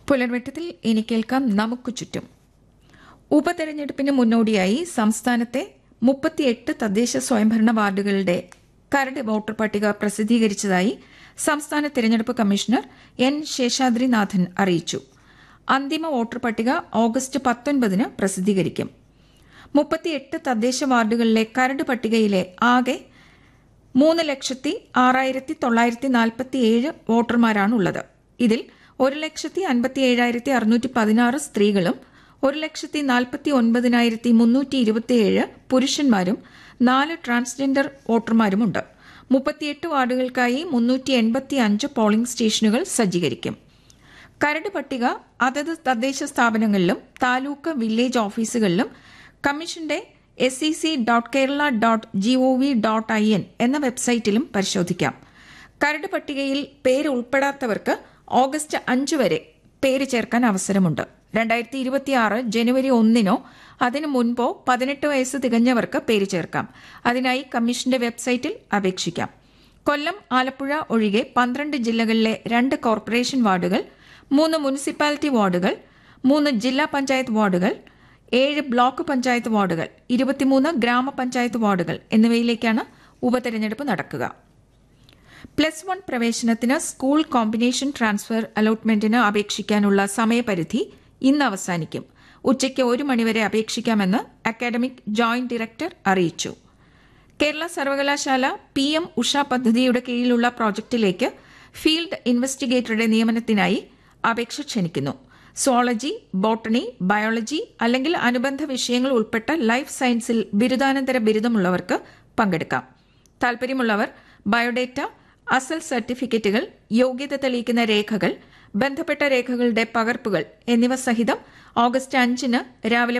പുലർവെട്ടത്തിൽ ഇനി കേൾക്കാം നമുക്ക് ചുറ്റും ഉപതെരഞ്ഞെടുപ്പിന് മുന്നോടിയായി സംസ്ഥാനത്തെ മുപ്പത്തിയെട്ട് തദ്ദേശ സ്വയംഭരണ വാർഡുകളുടെ കരട് വോട്ടർ പട്ടിക പ്രസിദ്ധീകരിച്ചതായി സംസ്ഥാന തെരഞ്ഞെടുപ്പ് കമ്മീഷണർ എൻ ശേഷാദ്രിനാഥൻ അറിയിച്ചു അന്തിമ വോട്ടർ പട്ടിക ഓഗസ്റ്റ് പത്തൊൻപതിന് പ്രസിദ്ധീകരിക്കും മുപ്പത്തിയെട്ട് തദ്ദേശ വാർഡുകളിലെ കരട് പട്ടികയിലെ ആകെ മൂന്ന് ലക്ഷത്തി ആറായിരത്തി തൊള്ളായിരത്തി നാൽപ്പത്തിയേഴ് വോട്ടർമാരാണുള്ളത് ഇതിൽ ഒരു ലക്ഷത്തി അൻപത്തി ഏഴായിരത്തി അറുന്നൂറ്റി പതിനാറ് സ്ത്രീകളും ഒരു ലക്ഷത്തി നാൽപ്പത്തി ഒൻപതിനായിരത്തി മുന്നൂറ്റി ഇരുപത്തിയേഴ് പുരുഷന്മാരും നാല് ട്രാൻസ്ജെൻഡർ വോട്ടർമാരുമുണ്ട് മുപ്പത്തിയെട്ട് വാർഡുകൾക്കായി മുന്നൂറ്റി എൺപത്തി അഞ്ച് പോളിംഗ് സ്റ്റേഷനുകൾ സജ്ജീകരിക്കും കരട് പട്ടിക അതത് തദ്ദേശ സ്ഥാപനങ്ങളിലും താലൂക്ക് വില്ലേജ് ഓഫീസുകളിലും കമ്മീഷന്റെ S E C dot Kerala dot G O V dot I N എന്ന വെബ്സൈറ്റിലും പരിശോധിക്കാം കരട് പട്ടികയിൽ പേര് ഉൾപ്പെടാത്തവർക്ക് ഓഗസ്റ്റ് അഞ്ച് വരെ പേര് ചേർക്കാൻ അവസരമുണ്ട് രണ്ടായിരത്തി ഇരുപത്തിയാറ് ജനുവരി ഒന്നിനോ അതിനു മുൻപോ പതിനെട്ട് വയസ്സ് തികഞ്ഞവർക്ക് പേര് ചേർക്കാം അതിനായി കമ്മീഷന്റെ വെബ്സൈറ്റിൽ അപേക്ഷിക്കാം കൊല്ലം ആലപ്പുഴ ഒഴികെ പന്ത്രണ്ട് ജില്ലകളിലെ രണ്ട് കോർപ്പറേഷൻ വാർഡുകൾ മൂന്ന് മുനിസിപ്പാലിറ്റി വാർഡുകൾ മൂന്ന് ജില്ലാ പഞ്ചായത്ത് വാർഡുകൾ ഏഴ് ബ്ലോക്ക് പഞ്ചായത്ത് വാർഡുകൾ ഇരുപത്തിമൂന്ന് ഗ്രാമപഞ്ചായത്ത് വാർഡുകൾ എന്നിവയിലേക്കാണ് ഉപതെരഞ്ഞെടുപ്പ് നടക്കുക പ്ലസ് വൺ പ്രവേശനത്തിന് സ്കൂൾ കോമ്പിനേഷൻ ട്രാൻസ്ഫർ അലോട്ട്മെന്റിന് അപേക്ഷിക്കാനുള്ള സമയപരിധി ഇന്ന് അവസാനിക്കും ഉച്ചയ്ക്ക് ഒരു മണിവരെ അപേക്ഷിക്കാമെന്ന് അക്കാഡമിക് ജോയിന്റ് ഡയറക്ടർ അറിയിച്ചു കേരള സർവകലാശാല പി എം ഉഷ പദ്ധതിയുടെ കീഴിലുള്ള പ്രോജക്റ്റിലേക്ക് ഫീൽഡ് ഇൻവെസ്റ്റിഗേറ്ററുടെ നിയമനത്തിനായി അപേക്ഷ ക്ഷണിക്കുന്നു സോളജി ബോട്ടണി ബയോളജി അല്ലെങ്കിൽ അനുബന്ധ വിഷയങ്ങൾ ഉൾപ്പെട്ട ലൈഫ് സയൻസിൽ ബിരുദാനന്തര ബിരുദമുള്ളവർക്ക് പങ്കെടുക്കാം താൽപര്യമുള്ളവർ ബയോഡേറ്റ അസൽ സർട്ടിഫിക്കറ്റുകൾ യോഗ്യത തെളിയിക്കുന്ന രേഖകൾ ബന്ധപ്പെട്ട രേഖകളുടെ പകർപ്പുകൾ എന്നിവ സഹിതം ഓഗസ്റ്റ് അഞ്ചിന് രാവിലെ